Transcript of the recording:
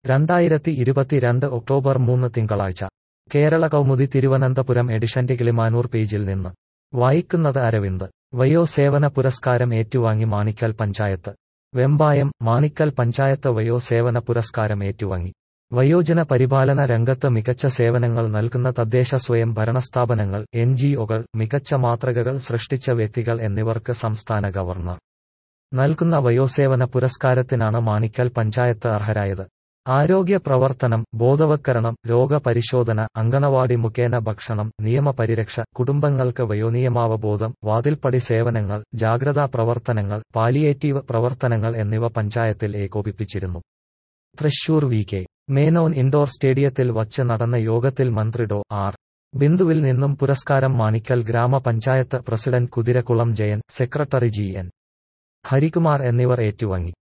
രണ്ടായിരത്തി ഇരുപത്തിരണ്ട് ഒക്ടോബർ മൂന്ന് തിങ്കളാഴ്ച കേരള കൗമുദി തിരുവനന്തപുരം എഡിഷന്റെ കിളിമാനൂർ പേജിൽ നിന്ന് വായിക്കുന്നത് അരവിന്ദ് വയോസേവന പുരസ്കാരം ഏറ്റുവാങ്ങി മാണിക്കൽ പഞ്ചായത്ത് വെമ്പായം മാണിക്കൽ പഞ്ചായത്ത് വയോസേവന പുരസ്കാരം ഏറ്റുവാങ്ങി വയോജന പരിപാലന രംഗത്ത് മികച്ച സേവനങ്ങൾ നൽകുന്ന തദ്ദേശ സ്വയം ഭരണസ്ഥാപനങ്ങൾ എൻ ജിഒകൾ മികച്ച മാതൃകകൾ സൃഷ്ടിച്ച വ്യക്തികൾ എന്നിവർക്ക് സംസ്ഥാന ഗവർണർ നൽകുന്ന വയോസേവന പുരസ്കാരത്തിനാണ് മാണിക്കൽ പഞ്ചായത്ത് അർഹരായത് ആരോഗ്യ പ്രവർത്തനം ബോധവത്കരണം രോഗപരിശോധന അങ്കണവാടി മുഖേന ഭക്ഷണം നിയമപരിരക്ഷ കുടുംബങ്ങൾക്ക് വയോനിയമാവബോധം വാതിൽപ്പടി സേവനങ്ങൾ ജാഗ്രതാ പ്രവർത്തനങ്ങൾ പാലിയേറ്റീവ് പ്രവർത്തനങ്ങൾ എന്നിവ പഞ്ചായത്തിൽ ഏകോപിപ്പിച്ചിരുന്നു Thrissur V K Menon indoor സ്റ്റേഡിയത്തിൽ വച്ച് നടന്ന യോഗത്തിൽ മന്ത്രി ഡോ ആർ ബിന്ദുവിൽ നിന്നും പുരസ്കാരം മാണിക്കൽ ഗ്രാമപഞ്ചായത്ത് president Kuthirakulam Jayan secretary G N Harikumar എന്നിവർ ഏറ്റുവാങ്ങി